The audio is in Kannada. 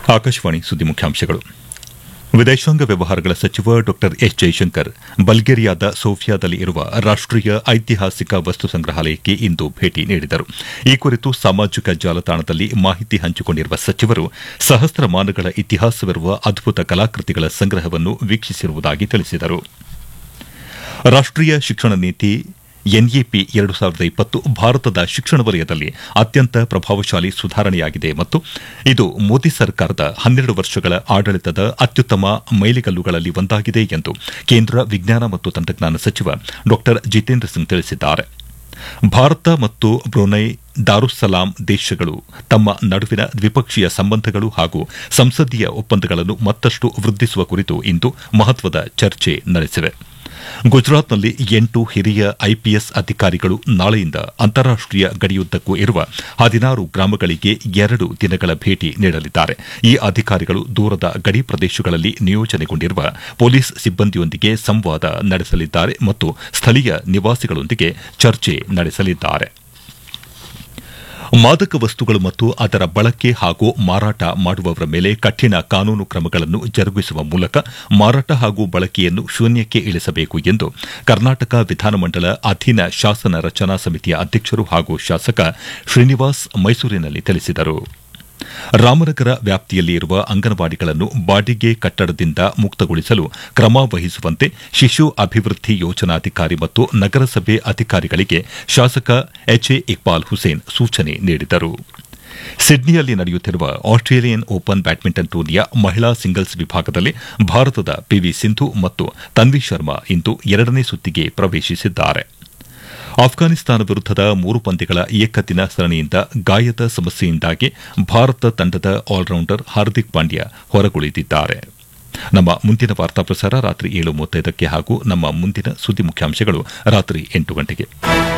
ಆಕಾಶವಾಣಿ ಸುದ್ದಿ ಮುಖ್ಯಾಂಶಗಳು ವಿದೇಶಾಂಗ ವ್ಯವಹಾರಗಳ ಸಚಿವ ಡಾ ಎಸ್ ಜೈಶಂಕರ್ ಬಲ್ಗೇರಿಯಾದ ಸೋಫಿಯಾದಲ್ಲಿ ಇರುವ ರಾಷ್ಟೀಯ ಐತಿಹಾಸಿಕ ವಸ್ತು ಸಂಗ್ರಹಾಲಯಕ್ಕೆ ಇಂದು ಭೇಟಿ ನೀಡಿದರು ಈ ಕುರಿತು ಸಾಮಾಜಿಕ ಜಾಲತಾಣದಲ್ಲಿ ಮಾಹಿತಿ ಹಂಚಿಕೊಂಡಿರುವ ಸಚಿವರು ಸಹಸ್ರಮಾನಗಳ ಇತಿಹಾಸವಿರುವ ಅದ್ಭುತ ಕಲಾಕೃತಿಗಳ ಸಂಗ್ರಹವನ್ನು ವೀಕ್ಷಿಸಿರುವುದಾಗಿ ತಿಳಿಸಿದರು ರಾಷ್ಟೀಯ ಶಿಕ್ಷಣ ನೀತಿ ಎನ್ಇಪಿ ಎರಡು ಸಾವಿರದ ಇಪ್ಪತ್ತು ಭಾರತದ ಶಿಕ್ಷಣ ವಲಯದಲ್ಲಿ ಅತ್ಯಂತ ಪ್ರಭಾವಶಾಲಿ ಸುಧಾರಣೆಯಾಗಿದೆ ಮತ್ತು ಇದು ಮೋದಿ ಸರ್ಕಾರದ ಹನ್ನೆರಡು ವರ್ಷಗಳ ಆಡಳಿತದ ಅತ್ಯುತ್ತಮ ಮೈಲಿಗಲ್ಲುಗಳಲ್ಲಿ ಒಂದಾಗಿದೆ ಎಂದು ಕೇಂದ್ರ ವಿಜ್ಞಾನ ಮತ್ತು ತಂತ್ರಜ್ಞಾನ ಸಚಿವ ಡಾ ಜಿತೇಂದ್ರ ಸಿಂಗ್ ತಿಳಿಸಿದ್ದಾರೆ ಭಾರತ ಮತ್ತು ಬ್ರುನೈ ದಾರುಸ್ಸಲಾಂ ದೇಶಗಳು ತಮ್ಮ ನಡುವಿನ ದ್ವಿಪಕ್ಷೀಯ ಸಂಬಂಧಗಳು ಹಾಗೂ ಸಂಸದೀಯ ಒಪ್ಪಂದಗಳನ್ನು ಮತ್ತಷ್ಟು ವೃದ್ಧಿಸುವ ಕುರಿತು ಇಂದು ಮಹತ್ವದ ಚರ್ಚೆ ನಡೆಸಿವೆ ಗುಜರಾತ್ನಲ್ಲಿ ಎಂಟು ಹಿರಿಯ ಐಪಿಎಸ್ ಅಧಿಕಾರಿಗಳು ನಾಳೆಯಿಂದ ಅಂತಾರಾಷ್ಟೀಯ ಗಡಿಯುದ್ದಕ್ಕೂ ಇರುವ ಹದಿನಾರು ಗ್ರಾಮಗಳಿಗೆ ಎರಡು ದಿನಗಳ ಭೇಟಿ ನೀಡಲಿದ್ದಾರೆ ಈ ಅಧಿಕಾರಿಗಳು ದೂರದ ಗಡಿ ಪ್ರದೇಶಗಳಲ್ಲಿ ನಿಯೋಜನೆಗೊಂಡಿರುವ ಪೊಲೀಸ್ ಸಿಬ್ಬಂದಿಯೊಂದಿಗೆ ಸಂವಾದ ನಡೆಸಲಿದ್ದಾರೆ ಮತ್ತು ಸ್ಥಳೀಯ ನಿವಾಸಿಗಳೊಂದಿಗೆ ಚರ್ಚೆ ನಡೆಸಲಿದ್ದಾರೆ ಮಾದಕ ವಸ್ತುಗಳು ಮತ್ತು ಅದರ ಬಳಕೆ ಹಾಗೂ ಮಾರಾಟ ಮಾಡುವವರ ಮೇಲೆ ಕಠಿಣ ಕಾನೂನು ಕ್ರಮಗಳನ್ನು ಜರುಗಿಸುವ ಮೂಲಕ ಮಾರಾಟ ಹಾಗೂ ಬಳಕೆಯನ್ನು ಶೂನ್ಯಕ್ಕೆ ಇಳಿಸಬೇಕು ಎಂದು ಕರ್ನಾಟಕ ವಿಧಾನಮಂಡಲ ಅಧೀನ ಶಾಸನ ರಚನಾ ಸಮಿತಿಯ ಅಧ್ಯಕ್ಷರು ಹಾಗೂ ಶಾಸಕ ಶ್ರೀನಿವಾಸ್ ಮೈಸೂರಿನಲ್ಲಿ ತಿಳಿಸಿದರು ರಾಮನಗರ ವ್ಯಾಪ್ತಿಯಲ್ಲಿ ಇರುವ ಅಂಗನವಾಡಿಗಳನ್ನು ಬಾಡಿಗೆ ಕಟ್ಟಡದಿಂದ ಮುಕ್ತಗೊಳಿಸಲು ಕ್ರಮ ವಹಿಸುವಂತೆ ಶಿಶು ಅಭಿವೃದ್ಧಿ ಯೋಜನಾಧಿಕಾರಿ ಮತ್ತು ನಗರಸಭೆ ಅಧಿಕಾರಿಗಳಿಗೆ ಶಾಸಕ ಎಚ್ಎ ಇಕ್ಬಾಲ್ ಹುಸೇನ್ ಸೂಚನೆ ನೀಡಿದರು ಸಿಡ್ನಿಯಲ್ಲಿ ನಡೆಯುತ್ತಿರುವ ಆಸ್ಟ್ರೇಲಿಯನ್ ಓಪನ್ ಬ್ಯಾಡ್ಮಿಂಟನ್ ಟೂರ್ನಿಯ ಮಹಿಳಾ ಸಿಂಗಲ್ಸ್ ವಿಭಾಗದಲ್ಲಿ ಭಾರತದ ಪಿವಿ ಸಿಂಧು ಮತ್ತು ತನ್ವಿ ಶರ್ಮಾ ಇಂದು ಎರಡನೇ ಸುತ್ತಿಗೆ ಪ್ರವೇಶಿಸಿದ್ದಾರೆ ಆಫ್ಘಾನಿಸ್ತಾನ ವಿರುದ್ದದ ಮೂರು ಪಂದ್ಯಗಳ ಏಕದಿನ ಸರಣಿಯಿಂದ ಗಾಯದ ಸಮಸ್ಯೆಯಿಂದಾಗಿ ಭಾರತ ತಂಡದ ಆಲ್ರೌಂಡರ್ ಹಾರ್ದಿಕ್ ಪಾಂಡ್ಯ ಹೊರಗುಳಿದಿದ್ದಾರೆ ನಮ್ಮ ಮುಂದಿನ ವಾರ್ತಾ ಪ್ರಸಾರ ರಾತ್ರಿ ಏಳು ಮೂವತ್ತೈದಕ್ಕೆ ಹಾಗೂ ನಮ್ಮ ಮುಂದಿನ ಸುದ್ದಿ ಮುಖ್ಯಾಂಶಗಳು ರಾತ್ರಿ ಎಂಟು ಗಂಟೆಗೆ